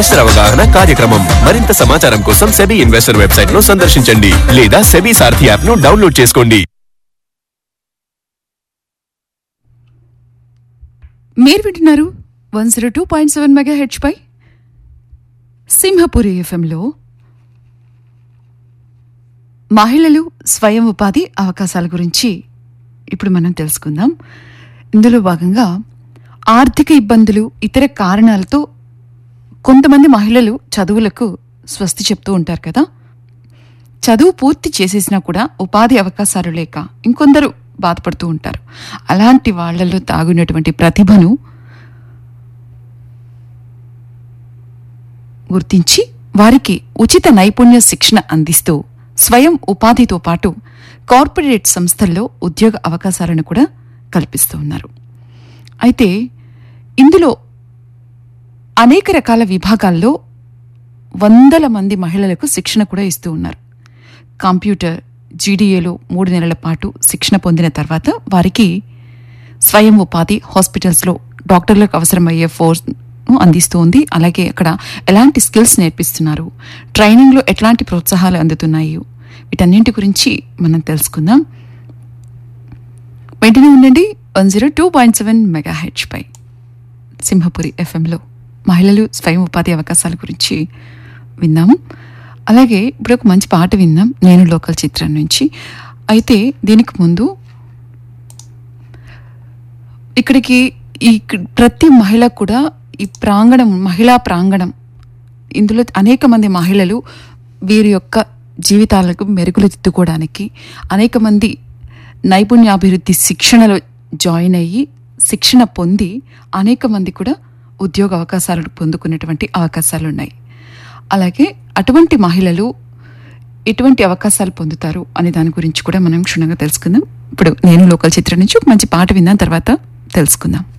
investor అవగాహన కార్యక్రమం మరింత సమాచారం కోసం సెబీ ఇన్వెస్టర్ వెబ్సైట్ ను సందర్శించండి లేదా సెబీ సారథి యాప్ ను డౌన్లోడ్ చేసుకోండి మీరు వింటున్నారు one zero two point seven megahertz పై సింహపురి ఎఫ్ఎంలో మహిళలు స్వయం ఉపాధి అవకాశాల గురించి ఇప్పుడు మనం తెలుసుకుందాం ఇందులో భాగంగా ఆర్థిక ఇబ్బందులు ఇతర కారణాలతో కొంతమంది మహిళలు చదువులకు స్వస్తి చెప్తూ ఉంటారు కదా చదువు పూర్తి చేసేసినా కూడా ఉపాధి అవకాశాలు లేక ఇంకొందరు బాధపడుతూ ఉంటారు అలాంటి వాళ్ళలో తాగున్నటువంటి ప్రతిభను గుర్తించి వారికి ఉచిత నైపుణ్య శిక్షణ అందిస్తూ స్వయం ఉపాధితో పాటు కార్పొరేట్ సంస్థల్లో ఉద్యోగ అవకాశాలను కూడా కల్పిస్తూ ఉన్నారు అయితే ఇందులో అనేక రకాల విభాగాల్లో వందల మంది మహిళలకు శిక్షణ కూడా ఇస్తూ ఉన్నారు కంప్యూటర్ జీడీఏలో మూడు నెలల పాటు శిక్షణ పొందిన తర్వాత వారికి స్వయం ఉపాధి హాస్పిటల్స్లో డాక్టర్లకు అవసరమయ్యే ఫోర్స్ అందిస్తూ ఉంది అలాగే అక్కడ ఎలాంటి స్కిల్స్ నేర్పిస్తున్నారు ట్రైనింగ్లో ఎట్లాంటి ప్రోత్సాహాలు అందుతున్నాయి వీటన్నింటి గురించి మనం తెలుసుకుందాం వెంటనే ఉండండి one zero two point seven megahertz పై సింహపురి ఎఫ్ఎంలో మహిళలు స్వయం ఉపాధి అవకాశాల గురించి విందాము అలాగే ఇప్పుడు ఒక మంచి పాట విందాం నేను లోకల్ చిత్రం నుంచి అయితే దీనికి ముందు ఇక్కడికి ఈ ప్రతి మహిళ కూడా ఈ ప్రాంగణం మహిళా ప్రాంగణం ఇందులో అనేక మంది మహిళలు వీరి యొక్క జీవితాలకు మెరుగులు దిద్దుకోవడానికి అనేక మంది నైపుణ్యాభివృద్ధి శిక్షణలో జాయిన్ అయ్యి శిక్షణ పొంది అనేక మంది కూడా ఉద్యోగ అవకాశాలను పొందుకునేటువంటి అవకాశాలు ఉన్నాయి అలాగే అటువంటి మహిళలు ఎటువంటి అవకాశాలు పొందుతారు అనే దాని గురించి కూడా మనం క్షుణ్ణంగా తెలుసుకుందాం ఇప్పుడు నేను లోకల్ చిత్రం నుంచి ఒక మంచి పాట విందాం తర్వాత తెలుసుకుందాం